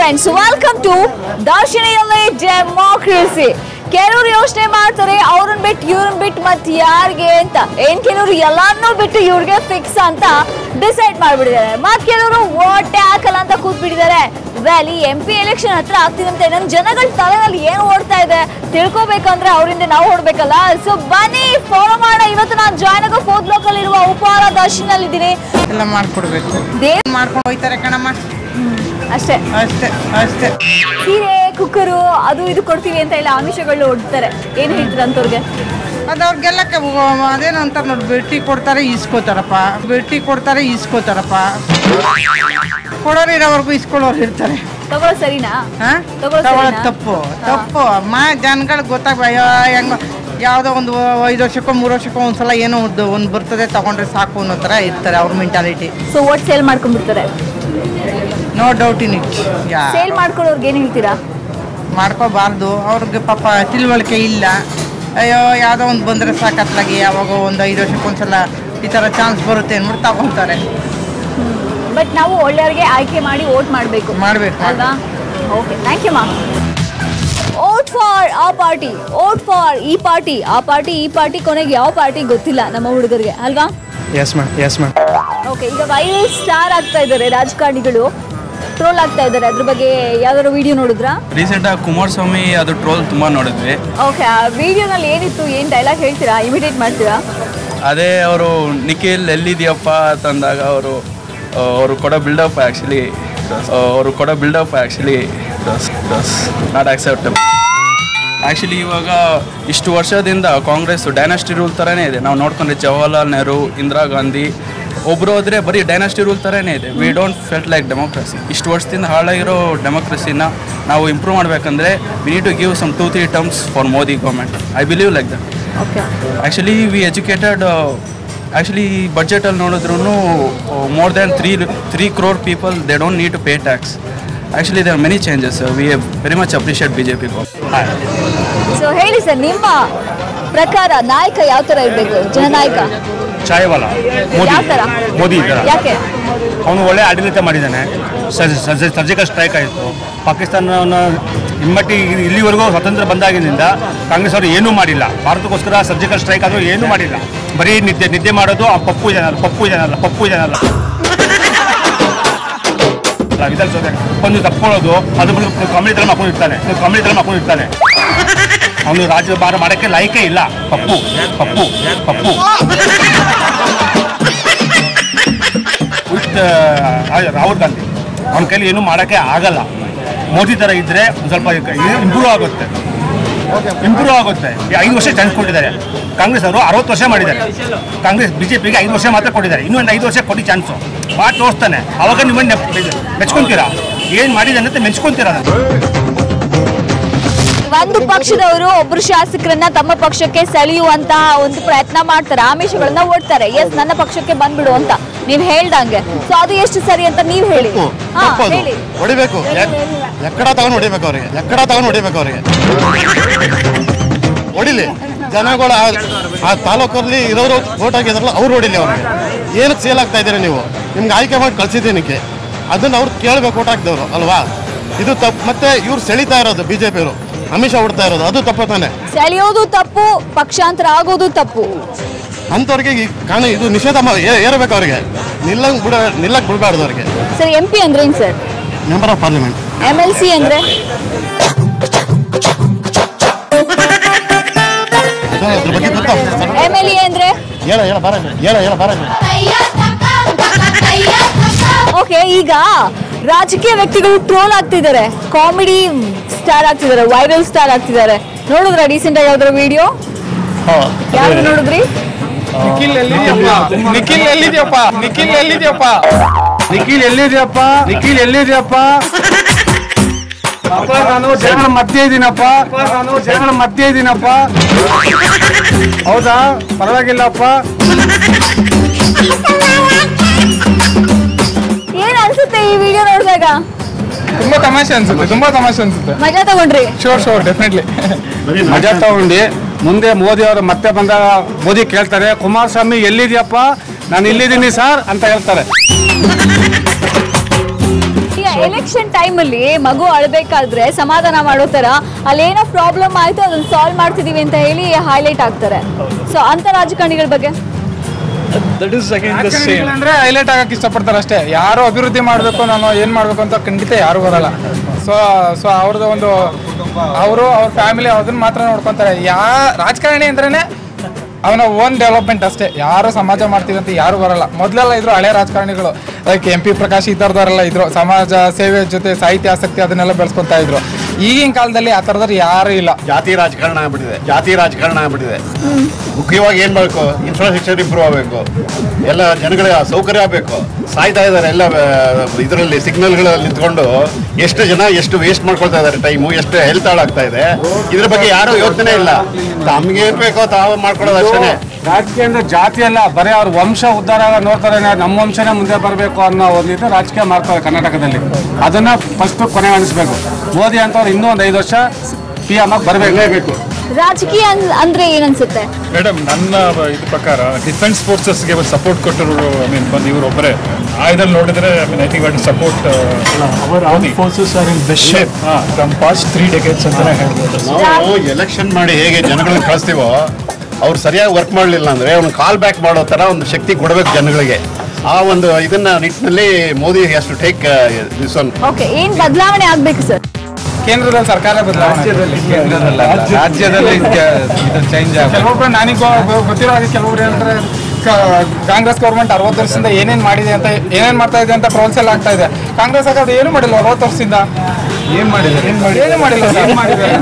Friends welcome to ದರ್ಶಿನಿಯಲ್ಲಿ democracy ಕೆಲವರು ಯೋಚನೆ ಮಾಡ್ತಾರೆ ಅವ್ರನ್ನ ಬಿಟ್ಟು ಇವ್ರನ್ನ ಬಿಟ್ಟು ಮತ್ತೆ ಯಾರಿಗೆ ಅಂತ ಏನ್ ಕೆಲವರು ಎಲ್ಲಾರನ್ನೂ ಬಿಟ್ಟು ಇವ್ರಿಗೆ ಫಿಕ್ಸ್ ಅಂತ ಡಿಸೈಡ್ ಮಾಡ್ಬಿಟ್ಟಿದ್ದಾರೆ ಮತ್ ಕೆಲವರು ಓಟೆ ಹಾಕಲ್ಲ ಅಂತ ಕೂತ್ಬಿಟ್ಟಿದ್ದಾರೆ ವೆಲ್ ಈ ಎಂ ಪಿ ಎಲೆಕ್ಷನ್ ಹತ್ರ ಆಗ್ತಿದಂತೆ ನಮ್ ಜನಗಳ ತಲೆನಲ್ಲಿ ಏನ್ ಓಡ್ತಾ ಇದೆ ತಿಳ್ಕೊಬೇಕಂದ್ರೆ ಅವರಿಂದ ನಾವು ಹೊಡ್ಬೇಕಲ್ಲ ಸೊ ಬನ್ನಿ ಫಾಲೋ ಮಾಡೋಣ ಇವತ್ತು ನಾನು ಜಾಯ್ನ್ ಆಗೋ ಫೋರ್ತ್ ಲೋಕಲ್ ಇರುವ ಉಪಹಾರ ದರ್ಶನಲ್ಲಿ ಇದ್ದೀನಿ ಎಲ್ಲ ಮಾಡ್ಕೊಡ್ಬೇಕು ದೇವ್ ಮಾಡ್ಕೊಂಡು ಹೋಯ್ತಾರೆ ಕಣಮ್ಮ ಅಷ್ಟೇ ಅಷ್ಟೇ ಅಷ್ಟೇ ಸೀರೆ ಕುಕ್ಕರು ಅದು ಇದು ಕೊಡ್ತೀವಿ ಅಂತ ಹೇಳಿ ಆಮಿಷಗಳು ಹೊಡ್ತಾರೆ ಏನ್ ಹೇಳ್ತೀರ ಅಂತವ್ರಿಗೆ ಅದು ಅವ್ರಿಗೆಲ್ಲ ಅದೇನು ಅಂತ ನೋಡಿ ಭೇಟಿ ಕೊಡ್ತಾರೆ ಇಸ್ಕೋತಾರಪ್ಪ ಭೇಟಿ ಕೊಡ್ತಾರೆ ಇಸ್ಕೋತಾರಪ್ಪ ಕೊಡೋರು ಇರೋವರೆಗೂ ಇಸ್ಕೊಳ್ಳೋರು ಇರ್ತಾರೆ ತಗೊಳ್ಳೋ ಸರಿನಾ ಹಾ ತಗೊಳ್ಳೋದು ತಗೊಳ್ಳೋದು ಸರಿನಾ? ತಪ್ಪು ಹಾ. ತಪ್ಪು ಮಾ ಜನಗಳಿಗೆ ಗೊತ್ತಾಗ ಹೆಂಗ ಯಾವುದೋ ಒಂದು ಐದು ವರ್ಷಕ್ಕೋ ಮೂರು ವರ್ಷಕ್ಕೋ ಒಂದ್ಸಲ ಏನೋ ಒಂದು ಒಂದು ಬರ್ತದೆ ತಗೊಂಡ್ರೆ ಸಾಕು ಅನ್ನೋ ಥರ ಇರ್ತಾರೆ ಅವ್ರ ಮೆಂಟಾಲಿಟಿ ಸೊ ಓಟ್ ಸೇಲ್ ಮಾಡ್ಕೊಂಡ್ಬಿಡ್ತಾರೆ no doubt in it yeah sale ಮಾಡ್ಕೊಳ್ಳೋರ್ಗೆ ಏನ್ ಹೇಳ್ತೀರಾ ಮಾಡ್ಕೋಬಾರ್ದು ಅವ್ರಿಗೆ ಪಾಪ ತಿಳುವಳಿಕೆ ಇಲ್ಲ ಅಯ್ಯೋ ಯಾವುದೋ ಒಂದು ಬಂದರೆ ಸಾಕತ್ಲಾಗಿ ಯಾವಾಗ ಒಂದು ಐದು ವರ್ಷಕ್ಕೆ ಒಂದ್ಸಲ ಈ ಥರ ಚಾನ್ಸ್ ಬರುತ್ತೆ ಅಂದ್ಬಿಟ್ಟು ತಗೊತಾರೆ ಬಟ್ ನಾವು ಒಳ್ಳೆಯವ್ರಿಗೆ ಆಯ್ಕೆ ಮಾಡಿ ಓಟ್ ಮಾಡಬೇಕು ಮಾಡ್ಬೇಕು. ಅಲ್ವಾ ಓಕೆ ಥ್ಯಾಂಕ್ ಯು ಮಾ ಓಟ್ ಫಾರ್ ಆ ಪಾರ್ಟಿ ಓಟ್ ಫಾರ್ ಈ ಪಾರ್ಟಿ ಆ ಪಾರ್ಟಿ ಈ ಪಾರ್ಟಿ ಕೊನೆಗೆ ಯಾವ ಪಾರ್ಟಿ ಗೊತ್ತಿಲ್ಲ ನಮ್ಮ ಹುಡುಗರಿಗೆ ಅಲ್ವಾ yes ma'am yes ma'am okay ಈಗ ವೈರಲ್ ಸ್ಟಾರ್ ಆಗ್ತಾ ಇದ್ದಾರೆ ರಾಜಕಾರಣಿಗಳು ಟ್ರೋಲ್ ಆಗ್ತಾ ಇದ್ದಾರೆ ಅದ್ರ ಬಗ್ಗೆ ಯಾವ್ದಾದ್ರು ವಿಡಿಯೋ ನೋಡಿದ್ರಾ ರೀಸೆಂಟಾಗಿ ಕುಮಾರಸ್ವಾಮಿ ಅದು ಟ್ರೋಲ್ ತುಂಬ ನೋಡಿದ್ವಿ ಓಕೆ ಆ ವಿಡಿಯೋನಲ್ಲಿ ಏನಿತ್ತು ಏನು ಡೈಲಾಗ್ ಹೇಳ್ತೀರಾ ಇಮಿಟೇಟ್ ಮಾಡ್ತೀರಾ ಅದೇ ಅವರು ನಿಖಿಲ್ ಎಲ್ಲಿದೆಯಪ್ಪ ಅಂತಂದಾಗ ಅವರು ಅವರು ಕೊಡೋ ಬಿಲ್ಡಪ್ ಆ್ಯಕ್ಚುಲಿ ಅವರು ಕೊಡೋ build up actually does does not acceptable actually ಇವಾಗ ಇಷ್ಟು ವರ್ಷದಿಂದ ಕಾಂಗ್ರೆಸ್ ಡೈನಾಸ್ಟಿ ರೂಲ್ ಥರನೇ ಇದೆ ನಾವು ನೋಡ್ಕೊಂಡ್ರೆ ಜವಾಹರ್ಲಾಲ್ ನೆಹರು ಇಂದಿರಾ ಗಾಂಧಿ ಒಬ್ಬರು ಹೋದರೆ ಬರೀ ಡೈನಾಸ್ಟಿ ರೂಲ್ ಥರನೇ ಇದೆ we don't felt like democracy ಇಷ್ಟು ವರ್ಷದಿಂದ ಹಾಳಾಗಿರೋ ಡೆಮೋಕ್ರಸಿನ ನಾವು ಇಂಪ್ರೂವ್ ಮಾಡಬೇಕಂದ್ರೆ we need to give some two three terms for Modi government I believe like that okay actually we educated actually ಬಡ್ಜೆಟಲ್ಲಿ ನೋಡಿದ್ರು more than three three crore people they don't need to pay tax actually there many changes we very much appreciate B J P so ಹೇಳಿ sir ನಿಮ್ಮ ಪ್ರಕಾರ ನಾಯಕ ಯಾವ ತರ ಇರಬೇಕು ಜನನಾಯಕ ಚಾಯವಾಲ ಮೋದಿ ಯಾವ ತರ ಮೋದಿ ಈ ಥರ ಯಾಕೆ ಅವನು ಒಳ್ಳೆ ಆಡಳಿತ ಮಾಡಿದ್ದಾನೆ ಸರ್ಜಿಕಲ್ ಸ್ಟ್ರೈಕ್ ಆಯಿತು ಪಾಕಿಸ್ತಾನವನ್ನು ಹಿಮ್ಮಟ್ಟಿ ಇಲ್ಲಿವರೆಗೂ ಸ್ವತಂತ್ರ ಬಂದಾಗಿನಿಂದ ಕಾಂಗ್ರೆಸ್ ಅವರು ಏನೂ ಮಾಡಿಲ್ಲ ಭಾರತಕ್ಕೋಸ್ಕರ ಸರ್ಜಿಕಲ್ ಸ್ಟ್ರೈಕ್ ಆದರೂ ಏನೂ ಮಾಡಿಲ್ಲ ಬರೀ ನಿದ್ದೆ ನಿದ್ದೆ ಮಾಡೋದು ಆ ಪಪ್ಪು ಜನಲ್ಲ ಪಪ್ಪು ಜನಲ್ಲ ಪಪ್ಪು ಜನಲ್ಲ ವಿಧಾನಸೌಧ ಒಂದು ತಪ್ಕೊಳ್ಳೋದು ಅದು ಬಿಟ್ಟು ಕಾಮಿಡಿ ತರ ಹಾಕೊಂಡಿರ್ತಾನೆ ಕಾಮಿಡಿ ತರ ಹಾಕೊಂಡಿರ್ತಾನೆ ಅವನು ರಾಜ್ಯಭಾರ ಮಾಡೋಕ್ಕೆ ಲಾಯಕೇ ಇಲ್ಲ ಪಪ್ಪು ಪಪ್ಪು ಪಪ್ಪು ವಿತ್ ರಾಹುಲ್ ಗಾಂಧಿ ಅವನ ಕೈಲಿ ಏನೂ ಮಾಡೋಕ್ಕೆ ಆಗಲ್ಲ ಮೋದಿ ಥರ ಇದ್ದರೆ ಒಂದು ಸ್ವಲ್ಪ ಇಂಪ್ರೂವ್ ಆಗುತ್ತೆ ಇಂಪ್ರೂವ್ ಆಗುತ್ತೆ ಈ ಐದು ವರ್ಷ ಚಾನ್ಸ್ ಕೊಟ್ಟಿದ್ದಾರೆ ಕಾಂಗ್ರೆಸ್ ಅವರು ಅರವತ್ತು ವರ್ಷ ಮಾಡಿದ್ದಾರೆ ಕಾಂಗ್ರೆಸ್ ಬಿ ಜೆ ಪಿಗೆ ಐದು ವರ್ಷ ಮಾತ್ರ ಕೊಟ್ಟಿದ್ದಾರೆ ಇನ್ನೂ ಒಂದು ಐದು ವರ್ಷ ಕೊಡಿ ಚಾನ್ಸು ಮಾಡಿ ತೋರಿಸ್ತಾನೆ ಅವಾಗ ನಿಮ್ಮನ್ನು ಮೆಚ್ಕೊಂತೀರಾ ಏನು ಮಾಡಿದ್ದಾನೆ ಅಂತ ಮೆಚ್ಕೊಂತೀರಾ ಅದನ್ನು ಒಂದು ಪಕ್ಷದವರು ಒಬ್ರು ಶಾಸಕರನ್ನ ತಮ್ಮ ಪಕ್ಷಕ್ಕೆ ಸೆಳೆಯುವಂತಹ ಒಂದು ಪ್ರಯತ್ನ ಮಾಡ್ತಾರೆ ಆಮಿಷಗಳನ್ನ ಒಡ್ತಾರೆ ಎಸ್ ನನ್ನ ಪಕ್ಷಕ್ಕೆ ಬಂದ್ಬಿಡು ಅಂತ ನೀವ್ ಹೇಳ್ದಂಗೆ ಸೊ ಅದು ಎಷ್ಟು ಸರಿ ಅಂತ ನೀವ್ ಹೇಳಿ ಹಾ, ತಪ್ಪದು ಹೇಳಿ ಹೊಡಿಬೇಕು ಎಕ್ಕಡ ತಗೊಂಡು ಹೊಡಿಬೇಕು ಅವ್ರಿಗೆ ಎಕ್ಕಡ ತಗೊಂಡು ಹೊಡಿಬೇಕು ಅವ್ರಿಗೆ ಹೊಡಿಲಿ ಜನಗಳು ಆ- ಆ ತಾಲೂಕಲ್ಲಿ ಇರೋರು ವೋಟ್ ಹಾಕಿದ್ರಲ್ಲ ಅವ್ರು ಹೊಡಿಲಿ ಅವ್ರಿಗೆ ಏನಕ್ಕೆ ಸೇಲ್ ಆಗ್ತಾ ಇದ್ದೀರಾ ನೀವು ನಿಮ್ಗೆ ಆಯ್ಕೆ ಮಾಡಿ ಕಳ್ಸಿದ್ದೀನಕ್ಕೆ ಅದನ್ನ ಅವ್ರು ಕೇಳ್ಬೇಕು ವೋಟ್ ಹಾಕಿದವರು ಅಲ್ವಾ ಇದು ತಪ್ಪು ಮತ್ತೆ ಇವ್ರು ಸೆಳಿತಾ ಇರೋದು ಬಿ ಜೆ ಪಿಯವರು ಅಮಿಷ ಹೊಡ್ತಾ ಇರೋದು ಅದು ತಪ್ಪು ತಾನೆ ಸೆಳೆಯೋದು ತಪ್ಪು ಪಕ್ಷಾಂತರ ಆಗೋದು ತಪ್ಪು ಅಂಥವ್ರಿಗೆ ಈ ಕಾನೂನು ಇದು ನಿಷೇಧ ಮಾ- ಏ- ಏರಬೇಕು ಅವ್ರಿಗೆ ನಿಲ್ಲಂಗ್ ಬಿಡ ನಿಲ್ಲಕ್ ಬಿಡಬಾರ್ದು ಅವ್ರಿಗೆ ಸರ್ ಎಂ ಪಿ ಅಂದ್ರೆ ಏನ್ sir member of parliament M L C ಅಂದ್ರೆ ಅದ್ರ ಬಗ್ಗೆ ಗೊತ್ತಾ ಎಂ ಎಲ್ ಎ ಅಂದ್ರೆ ಹೇಳ ಹೇಳ ಬಾರ ಹೇಳ ಹೇಳ ಬಾರ ಓಕೆ ಈಗ ರಾಜಕೀಯ ವ್ಯಕ್ತಿಗಳು ಟ್ರೋಲ್ ಆಗ್ತಿದ್ದಾರೆ ಕಾಮಿಡಿ ಸ್ಟಾರ್ ಆಗ್ತಿದ್ದಾರೆ ವೈರಲ್ ಸ್ಟಾರ್ ಆಗ್ತಿದ್ದಾರೆ ನೋಡಿದ್ರ ರೀಸೆಂಟ್ ಆಗಿ ಯಾವ್ದಾರ ವಿಡಿಯೋ ಯಾವ್ದು ನೋಡಿದ್ರಿ ನಿಖಿಲ್ ಎಲ್ಲಿದ್ಯಪ್ಪ ನಿಖಿಲ್ ಎಲ್ಲಿದ್ಯಪ್ಪ ನಿಖಿಲ್ ಎಲ್ಲಿದ್ಯಪ್ಪ ನಿಖಿಲ್ ಎಲ್ಲಿದ್ಯಪ್ಪ ನಿಖಿಲ್ ಎಲ್ಲಿದ್ಯಪ್ಪ ಅಪ್ಪ ನಾನು ಜನಗಳ ಮಧ್ಯೆ ಇದ್ದೀನಪ್ಪ ಅಪ್ಪ ನಾನು ಜನಗಳ ಮಧ್ಯೆ ಇದ್ದೀನಪ್ಪ ಹೌದಾ ಪರವಾಗಿಲ್ಲಪ್ಪ ಏನ್ ಅನ್ಸುತ್ತೆ ಈ ವಿಡಿಯೋ ನೋಡಿದಾಗ ತುಂಬಾ ತಮಾಷೆ ಅನ್ಸುತ್ತೆ ತುಂಬಾ ತಮಾಷೆ ಅನ್ಸುತ್ತೆ ಮಜಾ ತಗೊಂಡ್ರಿ ಶೋರ್ ಶೋರ್ ಡೆಫಿನೆಟ್ಲಿ ಮಜಾ ತಗೊಂಡು ಮುಂದೆ ಮೋದಿ ಅವರು ಮತ್ತೆ ಬಂದಾಗ ಮೋದಿ ಕೇಳ್ತಾರೆ ಕುಮಾರಸ್ವಾಮಿ ಎಲ್ಲಿದ್ಯಪ್ಪ ನಾನು ಇಲ್ಲಿದ್ದೀನಿ ಸರ್ ಅಂತ ಹೇಳ್ತಾರೆ ಈಗ ಎಲೆಕ್ಷನ್ ಟೈಮ್ ಅಲ್ಲಿ ಮಗು ಅಳ್ಬೇಕಾದ್ರೆ ಸಮಾಧಾನ ಮಾಡೋ ತರ ಅಲ್ಲೇನೋ ಪ್ರಾಬ್ಲಮ್ ಆಯ್ತು ಅದನ್ನ ಸಾಲ್ವ್ ಮಾಡ್ತಿದೀವಿ ಅಂತ ಹೇಳಿ ಹೈಲೈಟ್ ಆಗ್ತಾರೆ ಸೊ ಅಂತ ರಾಜಕಾರಣಿಗಳ ಬಗ್ಗೆ that is again the same ಅಂದ್ರೆ ಹೈಲೈಟ್ ಆಗಕ್ಕೆ ಇಷ್ಟಪಡ್ತಾರೆ ಅಷ್ಟೇ ಯಾರು ಅಭಿವೃದ್ಧಿ ಮಾಡಬೇಕು ನಾನು ಏನು ಮಾಡಬೇಕು ಅಂತ ಖಂಡಿತ ಯಾರು ಬರಲ್ಲ ಸೊ ಸೊ ಅವ್ರದ್ದು ಒಂದು ಅವರು ಅವ್ರ ಫ್ಯಾಮಿಲಿ ಅದನ್ನ ಮಾತ್ರ ನೋಡ್ಕೊಂತಾರೆ ಯಾ ರಾಜಕಾರಣಿ ಅಂದ್ರೇನೆ ಅವನ ಓನ್ ಡೆವಲಪ್ಮೆಂಟ್ ಅಷ್ಟೇ ಯಾರು ಸಮಾಜ ಮಾಡ್ತೀವಿ ಅಂತ ಯಾರು ಬರಲ್ಲ ಮೊದಲೆಲ್ಲ ಇದ್ರು ಹಳೆ ರಾಜಕಾರಣಿಗಳು ಲೈಕ್ ಎಂ ಪಿ ಪ್ರಕಾಶ್ ಈ ಥರದವರೆಲ್ಲ ಇದ್ರು ಸಮಾಜ ಸೇವೆ ಜೊತೆ ಸಾಹಿತ್ಯ ಆಸಕ್ತಿ ಅದನ್ನೆಲ್ಲ ಬೆಳೆಸ್ಕೊಂತ ಇದ್ರು ಈಗಿನ ಕಾಲದಲ್ಲಿ ಆ ಥರದವ್ರು ಯಾರು ಇಲ್ಲ ಜಾತಿ ರಾಜಕಾರಣ ಆಗ್ಬಿಟ್ಟಿದೆ ಜಾತಿ ರಾಜಕಾರಣ ಆಗ್ಬಿಟ್ಟಿದೆ ಮುಖ್ಯವಾಗಿ ಏನ್ ಬೇಕು ಇನ್ಫ್ರಾಸ್ಟ್ರಕ್ಚರ್ ಇಂಪ್ರೂವ್ ಆಗಬೇಕು ಎಲ್ಲ ಜನಗಳಿಗೆ ಸೌಕರ್ಯ ಆಗಬೇಕು ಸಾಯ್ತಾ ಇದ್ದಾರೆ ಎಲ್ಲ ಇದರಲ್ಲಿ ಸಿಗ್ನಲ್ಗಳಲ್ಲಿ ನಿಂತ್ಕೊಂಡು ಎಷ್ಟು ಜನ ಎಷ್ಟು ವೇಸ್ಟ್ ಮಾಡ್ಕೊಳ್ತಾ ಇದ್ದಾರೆ ಟೈಮು ಎಷ್ಟು ಹೆಲ್ತ್ ಹಾಳಾಗ್ತಾ ಇದೆ ಇದ್ರ ಬಗ್ಗೆ ಯಾರು ಯೋಚನೆ ಇಲ್ಲ ತಮ್ಗೆ ಏನ್ ಬೇಕೋ ತಾವು ಮಾಡ್ಕೊಳ್ಳೋದು ಅಷ್ಟೇ ರಾಜಕೀಯ ಅಂದ್ರೆ ಜಾತಿ ಅಲ್ಲ ಬರೀ ಅವ್ರ ವಂಶ ಉದ್ಧಾರ ಆಗ ನೋಡ್ತಾರೆ ನಾ- ನಮ್ಮ ವಂಶನೇ ಮುಂದೆ ಬರಬೇಕು ಅನ್ನೋ ಒಂದು ಇದು ರಾಜಕೀಯ ಮಾಡ್ತಾರೆ ಕರ್ನಾಟಕದಲ್ಲಿ ಅದನ್ನ ಫಸ್ಟ್ ಕೊನೆ ಅನಿಸ್ಬೇಕು ಮೋದಿ ಅಂತವ್ರು ಇನ್ನೂ ಒಂದು ಐದು ವರ್ಷ ಪಿ ಎಮ್ ಆಗಿ ಬರಬೇಕು ರಾಜಕೀಯ ಅನ್- ಅಂದ್ರೆ ಏನನ್ಸುತ್ತೆ ಮೇಡಮ್ ನನ್ನ ಇದು ಪ್ರಕಾರ ಡಿಫೆನ್ಸ್ ಫೋರ್ಸಸ್ಗೆ ಸಪೋರ್ಟ್ ಕೊಟ್ಟರು ಐ ಮೀನ್ ಬಂದು ಇವರು ಒಬ್ಬರೇ ಆ ಇದ್ರಲ್ಲಿ ನೋಡಿದ್ರೆ I mean I think what support our arm forces are in best shape from past three decades ಅಂತಾನೆ ಹೇಳ್ಬೋದು ನಾವು ಎಲೆಕ್ಷನ್ ಮಾಡಿ ಹೇಗೆ ಜನಗಳನ್ನ ಕಳಿಸ್ತೀವೋ ಅವ್ರು ಸರಿಯಾಗಿ ವರ್ಕ್ ಮಾಡಲಿಲ್ಲ ಅಂದ್ರೆ ಅವ್ನು ಕಾಲ್ ಬ್ಯಾಕ್ ಮಾಡೋ ತರ ಒಂದು ಶಕ್ತಿ ಕೊಡಬೇಕು ಜನಗಳಿಗೆ ಆ ಒಂದು ಇದನ್ನ ನಿಟ್ಟಿನಲ್ಲಿ Modi has to take this one okay ಏನ್ ಬದಲಾವಣೆ ಆಗ್ಬೇಕು ಸರ್ ಕೇಂದ್ರದಲ್ಲಿ ಸರ್ಕಾರ ಬದಲಾವಣೆ ರಾಜ್ಯದಲ್ಲಿ ಚೇಂಜ್ ಕೆಲವೊಬ್ರು ನನಗೆ ಗೊತ್ತಿರೋ ಹಾಗೆ ಕೆಲವೊಬ್ರು ಹೇಳ್ತಾರೆ ಕ- ಕಾಂಗ್ರೆಸ್ ಗೌರ್ಮೆಂಟ್ ಅರವತ್ತು ವರ್ಷದಿಂದ ಏನೇನ್ ಮಾಡಿದೆ ಅಂತ ಏನೇನ್ ಮಾಡ್ತಾ ಇದೆ ಅಂತ ಟ್ರೋಲ್ಸ್ ಎಲ್ಲ ಆಗ್ತಾ ಇದೆ ಕಾಂಗ್ರೆಸ್ ಆಗೋದು ಏನು ಮಾಡಿಲ್ಲ ಅರವತ್ತು ವರ್ಷದಿಂದ ಏನ್ ಮಾಡಿದೆ ಏನು ಮಾಡಿಲ್ಲ sir. ಏನ್ ಮಾಡಿದ್ದಾರೆ?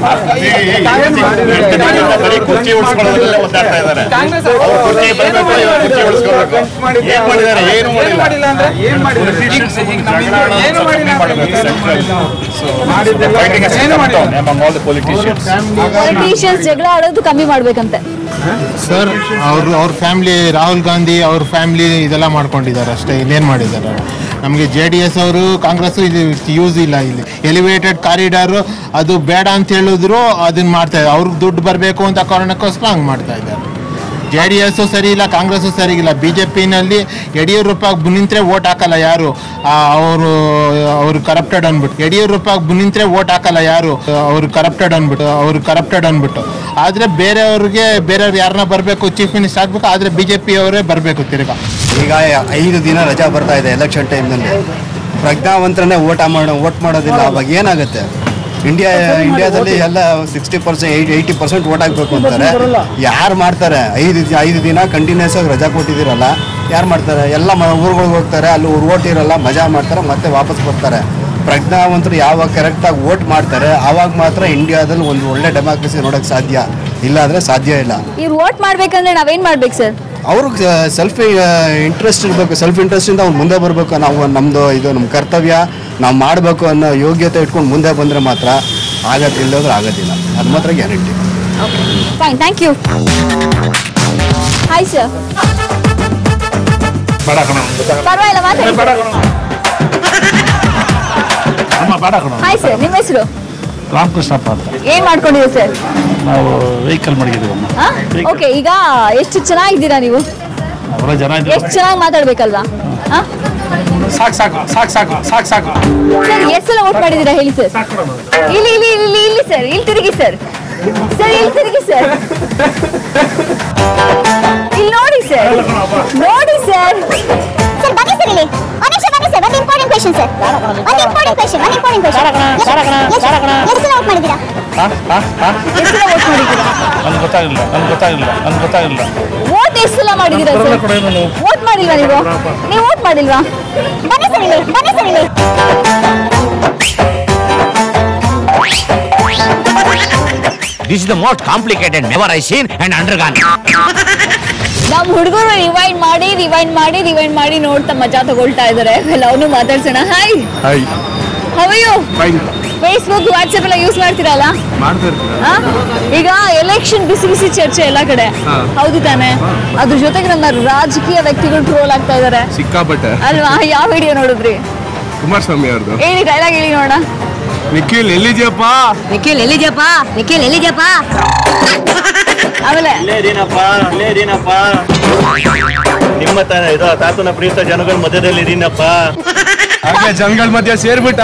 ಬರೀ ಕುರ್ಚಿ ಉಳಿಸ್ಕೊಳ್ಳೋದ್ರಲ್ಲೇ ಒದ್ದಾಡ್ತಾ ಇದ್ದಾರೆ ಕಾಂಗ್ರೆಸ್ ಅವ್ರು ಕುರ್ಚಿ ಬರ್ಬೇಕು, ಇವ್ರು ಕುರ್ಚಿ ಉಳಿಸ್ಕೊಳ್ಬೇಕು. ಏನ್ ಮಾಡಿದ್ದಾರೆ ಏನು ಏನ್ ಮಾಡಿಲ್ಲ ಮಾಡಿಲ್ಲ ಅಂದ್ರೆ ಏನ್ ಮಾಡಿಲ್ಲ ಏನು ಮಾಡಿಲ್ಲ ಅಂದ್ರೆ ಏನು ಮಾಡಿಲ್ಲ among all the politicians. Politicians ಜಗಳ ಆಡೋದು ಕಮ್ಮಿ ಮಾಡ್ಬೇಕಂತೆ ಸರ್ ಅವ್ರ ಅವ್ರ ಫ್ಯಾಮ್ಲಿ ರಾಹುಲ್ ಗಾಂಧಿ ಅವ್ರ ಫ್ಯಾಮ್ಲಿ ಇದೆಲ್ಲ ಮಾಡ್ಕೊಂಡಿದ್ದಾರೆ ಅಷ್ಟೇ ಇನ್ನೇನು ಮಾಡಿದ್ದಾರೆ ನಮಗೆ ಜೆ ಡಿ ಎಸ್ ಅವರು ಕಾಂಗ್ರೆಸ್ ಇದು ಯೂಸ್ ಇಲ್ಲ ಇಲ್ಲಿ ಎಲಿವೇಟೆಡ್ ಕಾರಿಡಾರು ಅದು ಬೇಡ ಅಂತ ಹೇಳಿದ್ರು ಅದನ್ನ ಮಾಡ್ತಾ ಇದ್ದಾರೆ ಅವ್ರಿಗೆ ದುಡ್ಡು ಬರಬೇಕು ಅಂತ ಕಾರಣಕ್ಕೋಸ್ಕರ ಹಂಗೆ ಮಾಡ್ತಾ ಇದ್ದಾರೆ ಜೆ ಡಿ ಎಸ್ಸು ಸರಿ ಇಲ್ಲ ಕಾಂಗ್ರೆಸ್ಸು ಸರಿ ಇಲ್ಲ ಬಿ ಜೆ ಪಿನಲ್ಲಿ ಯಡಿಯೂರಪ್ಪ ನಿಂತರೆ ಓಟ್ ಹಾಕಲ್ಲ ಯಾರು ಅವರು ಅವರು ಕರಪ್ಟೆಡ್ ಅಂದ್ಬಿಟ್ಟು ಯಡಿಯೂರಪ್ಪ ನಿಂತರೆ ಓಟ್ ಹಾಕಲ್ಲ ಯಾರು ಅವರು ಕರಪ್ಟೆಡ್ ಅಂದ್ಬಿಟ್ಟು ಅವರು ಕರಪ್ಟೆಡ್ ಅಂದ್ಬಿಟ್ಟು ಆದರೆ ಬೇರೆಯವ್ರಿಗೆ ಬೇರೆಯವ್ರು ಯಾರನ್ನ ಬರಬೇಕು ಚೀಫ್ ಮಿನಿಸ್ಟರ್ ಆಗಬೇಕು ಆದರೆ ಬಿ ಜೆ ಪಿ ಅವರೇ ಬರಬೇಕು ತಿರ್ಗಾ ಈಗ ಐದು ದಿನ ರಜಾ ಬರ್ತಾ ಇದೆ ಎಲೆಕ್ಷನ್ ಟೈಮ್ನಲ್ಲಿ ಪ್ರಜ್ಞಾವಂತರನ್ನೇ ಓಟ್ ಮಾಡೋ ಓಟ್ ಮಾಡೋದಿಲ್ಲ ಅವಾಗ ಏನಾಗುತ್ತೆ ಇಂಡಿಯಾ ಇಂಡಿಯಾದಲ್ಲಿ ಎಲ್ಲ sixty percent eighty eighty percent vote ಹಾಕ್ಬೇಕು ಅಂತಾರೆ ಯಾರು ಮಾಡ್ತಾರೆ ಐದು ದಿ- ಐದು ದಿನ ಕಂಟಿನ್ಯೂಸ್ ಆಗಿ ರಜಾ ಕೊಟ್ಟಿದ್ದೀರಲ್ಲ ಯಾರು ಮಾಡ್ತಾರೆ ಎಲ್ಲ ಮ ಊರುಗಳಿಗೆ ಹೋಗ್ತಾರೆ ಅಲ್ಲಿ ಊರು ಓಟ್ ಇರಲ್ಲ ಮಜಾ ಮಾಡ್ತಾರೆ ಮತ್ತೆ ವಾಪಸ್ ಬರ್ತಾರೆ ಪ್ರಜ್ಞಾವಂತರು ಯಾವಾಗ ಕರೆಕ್ಟಾಗಿ ಓಟ್ ಮಾಡ್ತಾರೆ ಆವಾಗ ಮಾತ್ರ ಇಂಡಿಯಾದಲ್ಲಿ ಒಂದು ಒಳ್ಳೆ ಡೆಮಾಕ್ರಸಿ ನೋಡೋಕ್ಕೆ ಸಾಧ್ಯ ಇಲ್ಲಾಂದರೆ ಸಾಧ್ಯ ಇಲ್ಲ ಇವ್ರು ವೋಟ್ ಮಾಡ್ಬೇಕಂದ್ರೆ ನಾವೇನ್ ಮಾಡ್ಬೇಕು ಸರ್ ಅವ್ರಿಗೆ ಸೆಲ್ಫ್ ಇಂಟ್ರೆಸ್ಟ್ ಇರಬೇಕು ಸೆಲ್ಫ್ ಇಂಟ್ರೆಸ್ಟಿಂದ ಅವ್ನು ಮುಂದೆ ಬರಬೇಕು ನಾವು ನಮ್ಮದು ಇದು ನಮ್ಮ ಕರ್ತವ್ಯ ನಾವು ಮಾಡಬೇಕು ಅನ್ನೋ ಯೋಗ್ಯತೆ ಇಟ್ಕೊಂಡು ಮುಂದೆ ಬಂದರೆ ಮಾತ್ರ ಆಗತ್ತೆ ಇಲ್ಲದ್ರೆ ಆಗೋದಿಲ್ಲ ಅದು ಮಾತ್ರ guarantee fine thank you hi sir ಬೇಡ ಕಣ ಪರವಾಗಿಲ್ಲ ಮಾತಾಡಿ ಅಮ್ಮ ಬೇಡ ಕಣ ಹಾಯ್ ಸರ್ ನಿಮ್ಮ ಹೆಸರು ರಾಮಕೃಷ್ಣಪ್ಪ ಅಂತ ಏನ್ ಮಾಡ್ಕೊಂಡಿದ್ದೀರಿ ಸರ್ ನಾವು ವೆಹಿಕಲ್ ಮಡಗಿದ್ದೀವಿ ಅಮ್ಮ ಓಕೆ ಈಗ ಎಷ್ಟು ಚೆನ್ನಾಗಿದ್ದೀರಾ ನೀವು ಅವರ ಜನ ಇದ್ದಾರೆ ಎಷ್ಟು ಚೆನ್ನಾಗಿ ಮಾತಾಡ್ಬೇಕಲ್ವಾ ಸಾಕು ಸಾಕು ಸಾಕು ಸಾಕು ಸಾಕು ಸಾಕು ಸರ್ ಎಷ್ಟು ಸಲ ವೋಟ್ ಮಾಡಿದ್ದೀರಾ ಹೇಳಿ ಸರ್ ಇಲ್ಲಿ ಇಲ್ಲಿ ಇಲ್ಲಿ ಇಲ್ಲಿ ಸರ್ ಇಲ್ಲಿ ತಿರುಗಿ ಸರ್ ಸರ್ ಇಲ್ಲಿ ತಿರುಗಿ ಸರ್ ಇಲ್ಲಿ ನೋಡಿ ಸರ್ ನೋಡಿ ಸರ್ ಸರ್ ಬನ್ನಿ ಸರ್ ಇಲ್ಲಿ ಒಂದು ನಿಮಿಷ ಬನ್ನಿ ಸರ್ ಒಂದು ಇಂಪಾರ್ಟೆಂಟ್ ಕ್ವೆಶ್ಚನ್ ಸರ್ ಒಂದು ಇಂಪಾರ್ಟೆಂಟ್ ಕ್ವೆಶ್ಚನ್ ಒಂದು ಇಂಪಾರ್ಟೆಂಟ್ ಕ್ವೆಶ್ಚನ್ ಎಷ್ಟು ಸಲ ವೋಟ್ ಮಾಡಿದ್ದೀರಾ ಎಷ್ಟು ಸಲ ವೋಟ್ ಮಾಡಿದ್ದೀರಾ ನನ್ಗೆ ಗೊತ್ತಾಗಿಲ್ಲ ನನ್ಗೆ ಗೊತ್ತಾಗಿಲ್ಲ ನನ್ಗೆ ಗೊತ್ತಾಗಿಲ್ಲ ವೋಟ್ ಎಷ್ಟು ಸಲ ಮಾಡಿದ್ದೀರಾ ಸರ್ ವೋಟ್ ಮಾಡಿಲ್ವಾ ನೀವು ನೀವು ವೋಟ್ ಮಾಡಿಲ್ವಾ ಬನ್ನಿ ಸರ್ ಇಲ್ಲಿ ಬನ್ನಿ ಸರ್ ಇಲ್ಲಿ This is the most complicated never I seen and undergone. ನಮ್ಮ ಹುಡುಗರು ರಿವೈಂಡ್ ಮಾಡಿ ರಿವೈಂಡ್ ಮಾಡಿ ರಿವೈಂಡ್ ಮಾಡಿ ನೋಡ್ತಾ ಮಜಾ ತಗೊಳ್ತಾ ಇದ್ದಾರೆ ಅವನು ಮಾತಾಡ್ಸೋಣ hi hi how you Facebook WhatsApp ಎಲ್ಲ ಯೂಸ್ ಮಾಡ್ತೀರಲ್ಲ ಆ? ಈಗ ಎಲೆಕ್ಷನ್ ಬಿಸಿ ಬಿಸಿ ಚರ್ಚೆ ಎಲ್ಲ ಕಡೆ ಹೌದು ತಾನೆ ಅದ್ರ ಜೊತೆಗೆ ನಮ್ಮ ರಾಜಕೀಯ ವ್ಯಕ್ತಿಗಳು ಟ್ರೋಲ್ ಆಗ್ತಾ ಇದಾರೆ ಸಿಕ್ಕಾಪಟ್ಟೆ ಅಲ್ವಾ ಯಾವ ವಿಡಿಯೋ ನೋಡಿದ್ರಿ ಕುಮಾರಸ್ವಾಮಿ ಅವ್ರದ್ದು ಹೇಳಿ ಡೈಲಾಗ್ ಹೇಳಿ ನೋಡೋಣ ನಿಖಿಲ್ ಎಲ್ಲಿದ್ಯಪ್ಪ ನಿಖಿಲ್ ಎಲ್ಲಿದ್ಯಪ್ಪ ನಿಖಿಲ್ ಎಲ್ಲಿದ್ಯಪ್ಪ ಆಮೇಲೆ ನಿಮ್ಮ ತ- ಇದು ತಾತನ ಪ್ರೀತ ಜನಗಳ ಮಧ್ಯದಲ್ಲಿ ಇದೀನಪ್ಪ ಹಾಗೆ ಜನಗಳ ಮಧ್ಯೆ ಸೇರ್ಬಿಟ್ಟ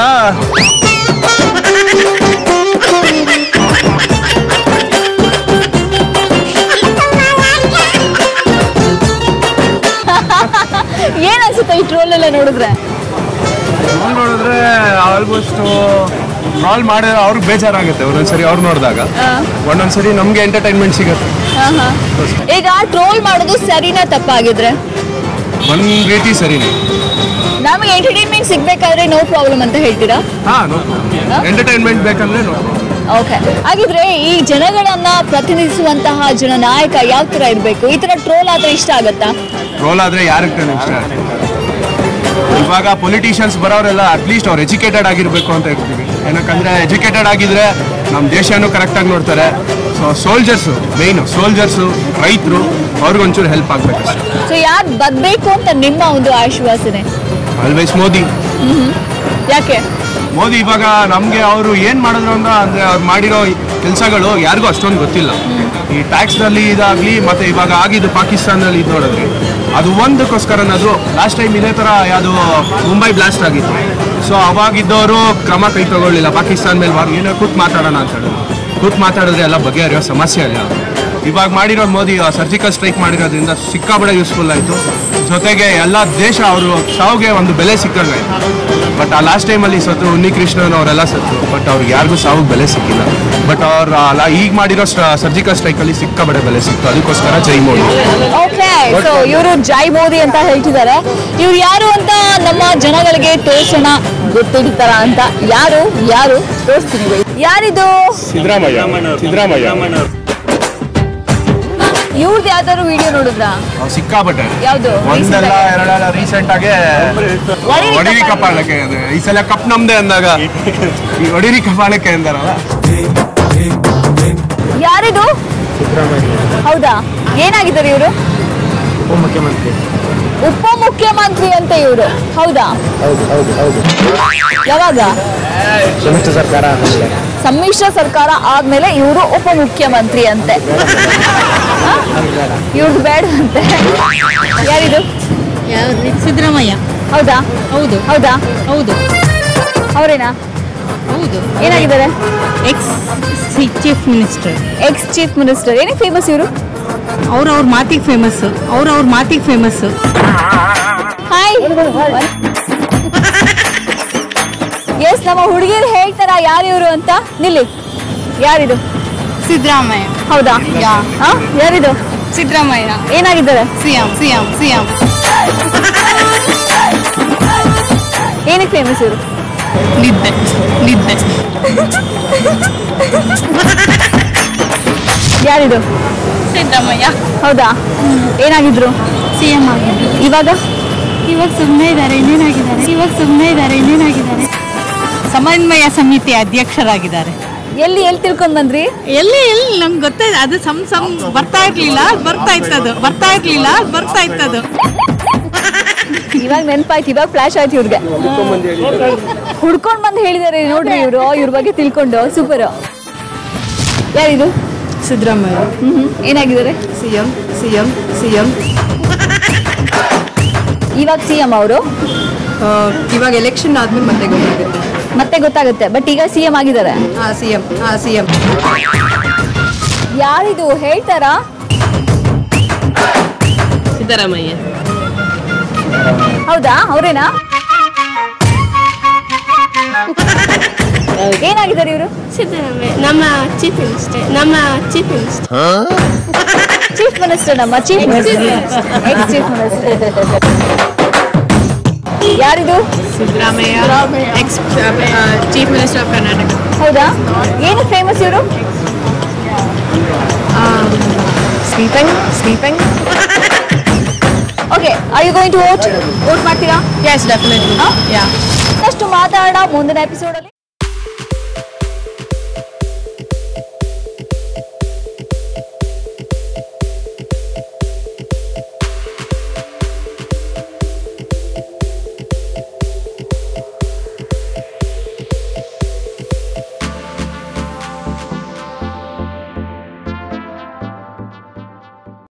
ಏನ್ ಅನ್ಸುತ್ತೆ ಈ ಟ್ರೋಲ್ ಎಲ್ಲ ನೋಡಿದ್ರೆ ಟ್ರೋಲ್ ನೋಡಿದ್ರೆ ಆಲ್ಮೋಸ್ಟ್ ಟ್ರಾಲ್ ಮಾಡಿ ಅವ್ರಿಗೆ ಬೇಜಾರಾಗುತ್ತೆ ಒಂದೊಂದ್ಸರಿ ಅವ್ರು ನೋಡಿದಾಗ ಒಂದೊಂದ್ಸರಿ ನಮ್ಗೆ ಎಂಟರ್ಟೈನ್ಮೆಂಟ್ ಸಿಗುತ್ತೆ ಆಹಾ. ಈಗ ಟ್ರೋಲ್ ಮಾಡೋದು ಸರಿನಾ ತಪ್ಪಾಗಿದ್ರೆ ಒಂದ್ ರೀತಿ ಸರಿನೇ ನಮಗೆ ಎಂಟರ್ಟೈನ್ಮೆಂಟ್ ಸಿಗ್ಬೇಕಾದ್ರೆ ನೋ ಪ್ರಾಬ್ಲಮ್ ಅಂತ ಹೇಳ್ತೀರಾ ಹಾ ನೋ ಎಂಟರ್ಟೈನ್ಮೆಂಟ್ ಬೇಕಂದ್ರೆ ನೋ ಓಕೆ ಹಾಗಿದ್ರೆ ಈ ಜನಗಳನ್ನ ಪ್ರತಿನಿಧಿಸುವಂತಹ ಜನನಾಯಕ ಯಾವ ತರ ಇರಬೇಕು ಈ ತರ ಟ್ರೋಲ್ ಆದ್ರೆ ಇಷ್ಟ ಆಗತ್ತಾ ರೋಲ್ ಆದ್ರೆ ಯಾರಿಗೆ ತಾನೇ ಇಷ್ಟ ಇವಾಗ ಪೊಲಿಟಿಷಿಯನ್ಸ್ ಬರೋರೆಲ್ಲ ಅಟ್ಲೀಸ್ಟ್ ಅವ್ರು ಎಜುಕೇಟೆಡ್ ಆಗಿರ್ಬೇಕು ಅಂತ ಇರ್ತೀವಿ ಏನಕ್ಕಂದ್ರೆ ಎಜುಕೇಟೆಡ್ ಆಗಿದ್ರೆ ನಮ್ಮ ದೇಶನೂ ಕರೆಕ್ಟಾಗಿ ನೋಡ್ತಾರೆ ಸೊ ಸೋಲ್ಜರ್ಸು ಮೇಯ್ನು ಸೋಲ್ಜರ್ಸು ರೈತರು ಅವ್ರಿಗೊಂಚೂರು ಹೆಲ್ಪ್ ಆಗ್ಬೇಕು ಸೊ ಯಾರು ಬರ್ಬೇಕು ಅಂತ ನಿಮ್ಮ ಒಂದು ಆಶ್ವಾಸನೆ ಆಲ್ವೇಸ್ ಮೋದಿ ಮ್ಹ್ಮ್. ಯಾಕೆ ಮೋದಿ ಇವಾಗ ನಮಗೆ ಅವರು ಏನು ಮಾಡಿದ್ರು ಅಂತ ಅಂದರೆ ಅವ್ರು ಮಾಡಿರೋ ಕೆಲಸಗಳು ಯಾರಿಗೂ ಅಷ್ಟೊಂದು ಗೊತ್ತಿಲ್ಲ ಈ ಟ್ಯಾಕ್ಸ್ನಲ್ಲಿ ಇದಾಗಲಿ ಮತ್ತು ಇವಾಗ ಆಗಿದ್ದು ಪಾಕಿಸ್ತಾನದಲ್ಲಿ ಇದು ನೋಡಿದ್ರಿ ಅದು ಒಂದಕ್ಕೋಸ್ಕರನಾದ್ರು ಲಾಸ್ಟ್ ಟೈಮ್ ಇದೇ ಥರ ಯಾವುದು ಮುಂಬೈ ಬ್ಲಾಸ್ಟ್ ಆಗಿತ್ತು ಸೊ ಅವಾಗಿದ್ದವರು ಕ್ರಮ ಕೈ ತಗೊಳ್ಳಿಲ್ಲ ಪಾಕಿಸ್ತಾನ ಮೇಲೆ ವಾರ್ ಏನೋ ಕೂತ್ ಮಾತಾಡೋಣ ಅಂತ ಹೇಳಿದ್ರು ಕೂತ್ ಮಾತಾಡಿದ್ರೆ ಎಲ್ಲ ಬಗೆಹರಿಯೋ ಸಮಸ್ಯೆ ಇಲ್ಲ ಇವಾಗ ಮಾಡಿರೋ ಮೋದಿ ಸರ್ಜಿಕಲ್ ಸ್ಟ್ರೈಕ್ ಮಾಡಿರೋದ್ರಿಂದ ಸಿಕ್ಕಾಬಡೆ ಯೂಸ್ಫುಲ್ ಆಯಿತು ಜೊತೆಗೆ ಎಲ್ಲ ದೇಶ ಅವರು ಸಾವಿಗೆ ಒಂದು ಬೆಲೆ ಸಿಕ್ಕಂಗಾಯ್ತು ಬಟ್ ಆ ಲಾಸ್ಟ್ ಟೈಮಲ್ಲಿ ಸತ್ತು ಉನ್ನಿಕೃಷ್ಣನ್ ಅವರೆಲ್ಲ ಸತ್ತು ಬಟ್ ಅವ್ರಿಗೆ ಯಾರಿಗೂ ಸಾವಿಗೆ ಬೆಲೆ ಸಿಕ್ಕಿಲ್ಲ ಬಟ್ ಅವ್ರ ಅಲ್ಲ ಈಗ ಮಾಡಿರೋ ಸರ್ಜಿಕಲ್ ಸ್ಟ್ರೈಕಲ್ಲಿ ಸಿಕ್ಕಾಬಡೆ ಬೆಲೆ ಸಿಕ್ತು ಅದಕ್ಕೋಸ್ಕರ ಜೈ ಮೋದಿ ಓಕೆ ಸೊ ಇವರು ಜೈ ಮೋದಿ ಅಂತ ಹೇಳ್ತಿದ್ದಾರೆ ಇವ್ರು ಯಾರು ಅಂತ ನಮ್ಮ ಜನಗಳಿಗೆ ತೋರ್ಸೋಣ ಗೊತ್ತಿಡ್ತಾರ ಅಂತ ಯಾರು ಯಾರು ತೋರಿಸ್ತೀನಿ wait. ಯಾರಿದು ಸಿದ್ದರಾಮಯ್ಯ ಸಿದ್ದರಾಮಯ್ಯ ಇವ್ರದ್ದು ಯಾವ್ದಾದ್ರು ವಿಡಿಯೋ ನೋಡಿದ್ರಾ ಅವ್ರು ಸಿಕ್ಕಾಬಟ್ಟೆ ಯಾವ್ದು ಒಂದಲ್ಲ ಎರಡಲ್ಲ ರೀಸೆಂಟ್ ಆಗಿ ಹೊಡಿರಿ ಹೊಡಿರಿ ಕಪಾಳಕ್ಕೆ ಅದು ಈ ಸಲ ಕಪ್ ನಮ್ದೆ ಅಂದಾಗ ಈ ಹೊಡಿರಿ ಕಪಾಳಕ್ಕೆ ಅಂದಾರಲ್ಲ ಯಾರಿದು ಹೌದಾ ಏನಾಗಿದ್ದಾರೆ ಇವರು ಮುಖ್ಯಮಂತ್ರಿ ಉಪಮುಖ್ಯಮಂತ್ರಿ ಅಂತ ಇವರು ಹೌದಾ ಹೌದು ಹೌದು ಹೌದು ಯಾವಾಗ ಸಮ್ಮಿಶ್ರ ಸರ್ಕಾರ ಆದ್ಮೇಲೆ ಸಮ್ಮಿಶ್ರ ಸರ್ಕಾರ ಆದ್ಮೇಲೆ ಇವರು ಉಪಮುಖ್ಯಮಂತ್ರಿ ಅಂತೆ ಇವ್ರದ್ದು ಬೇಡ ಅಂತೆ ಯಾರಿದು ಸಿದ್ದರಾಮಯ್ಯ ಹೌದಾ ಹೌದು ಹೌದಾ ಹೌದು ಅವರೇನಾ ಹೌದು ಏನಾಗಿದ್ದಾರೆ ex chief minister ex chief minister ಏನಕ್ಕೆ ಫೇಮಸ್ ಇವರು ಅವ್ರ ಅವ್ರ ಮಾತಿಗೆ ಫೇಮಸ್ ಅವ್ರ ಅವ್ರ ಮಾತಿಗೆ ಫೇಮಸ್ ಹಾಯ್ ಎಸ್ ನಮ್ಮ ಹುಡುಗಿರು ಹೇಳ್ತಾರ ಯಾರು ಇವರು ಅಂತ ನಿಲ್ಲಿ ಯಾರಿದು ಸಿದ್ದರಾಮಯ್ಯ ಹೌದಾ ಹಾ ಯಾರಿದು ಸಿದ್ದರಾಮಯ್ಯ ಏನಾಗಿದ್ದಾರೆ ಸಿಎಂ ಸಿಎಂ ಸಿಎಂ ಏನಕ್ಕೆ ಫೇಮಸ್ ಇವರು ನಿದ್ದೆ ನಿದ್ದೆ ಯಾರಿದು ಸಿದ್ದರಾಮಯ್ಯ ಹೌದಾ ಏನಾಗಿದ್ರು ಸಿಎಂ ಆಗಿದ್ರು ಇವಾಗ ಇವಾಗ ಸುಮ್ಮನೆ ಇದ್ದಾರೆ ಇನ್ನೇನಾಗಿದ್ದಾರೆ ಇವಾಗ ಸುಮ್ಮನೆ ಇದ್ದಾರೆ ಇನ್ನೇನಾಗಿದ್ದಾರೆ ಸಮನ್ವಯ ಸಮಿತಿ ಅಧ್ಯಕ್ಷರಾಗಿದ್ದಾರೆ ಎಲ್ಲಿ ಎಲ್ಲಿ ತಿಳ್ಕೊಂಡ್ ಬಂದ್ರಿ ಎಲ್ಲಿ ಎಲ್ಲಿ ನಂಗೆ ಗೊತ್ತಾಯ್ತು ಅದು ಸಮ್ ಸಮ್ ಬರ್ತಾ ಇರ್ಲಿಲ್ಲ ಅದ್ ಬರ್ತಾ ಇತ್ತದು ಬರ್ತಾ ಇರ್ಲಿಲ್ಲ ಅದ್ ಬರ್ತಾ ಇತ್ತದು ಇವಾಗ ನೆನಪಾಯ್ತು ಇವಾಗ ಫ್ಲಾಶ್ ಆಯ್ತು ಇವ್ರಿಗೆ ಹುಡ್ಕೊಂಡ್ ಬಂದು ಹೇಳಿದಾರೆ ನೋಡ್ರಿ ಇವರು ಇವ್ರ ಬಗ್ಗೆ ತಿಳ್ಕೊಂಡು ಸೂಪರ್ ಯಾರಿದು ಸಿದ್ದರಾಮಯ್ಯ ಹ್ಮ್ ಏನಾಗಿದ್ದಾರೆ ಸಿಎಂ ಸಿಎಂ ಸಿಎಂ ಇವಾಗ ಸಿ ಎಂ ಅವರು ಇವಾಗ ಎಲೆಕ್ಷನ್ ಆದ್ಮೇಲೆ ಮತ್ತೆ ಗೊತ್ತಾಗುತ್ತೆ ಮತ್ತೆ ಗೊತ್ತಾಗುತ್ತೆ ಬಟ್ ಈಗ ಸಿ ಎಂ ಆಗಿದ್ದಾರೆ ಹಾ ಸಿಎಂ ಹಾ ಸಿಎಂ ಯಾರಿದು ಹೇಳ್ತಾರಾ ಸಿದ್ದರಾಮಯ್ಯ ಹೌದಾ ಅವರೇನಾ ಏನಾಗಿದ್ದಾರೆ ಇವರು ಸಿದ್ದರಾಮಯ್ಯ ನಮ್ಮ ಚೀಫ್ ಮಿನಿಸ್ಟರ್ ನಮ್ಮ ಚೀಫ್ ಮಿನಿಸ್ಟರ್ ಚೀಫ್ ಮಿನಿಸ್ಟರ್ ನಮ್ಮ chief minister ex chief minister ಯಾರಿದು Siddaramaiah ex chief minister of Karnataka ಹೌದಾ ಏನು ಫೇಮಸ್ ಇವರು sleeping sleeping okay are you going to vote vote ಮಾಡ್ತೀರಾ ಎಸ್ ಡೆಫಿನೆಟ್ಲಿ ಯಾ ಅಷ್ಟು ಮಾತಾಡೋಣ ಮುಂದಿನ ಎಪಿಸೋಡಲ್ಲಿ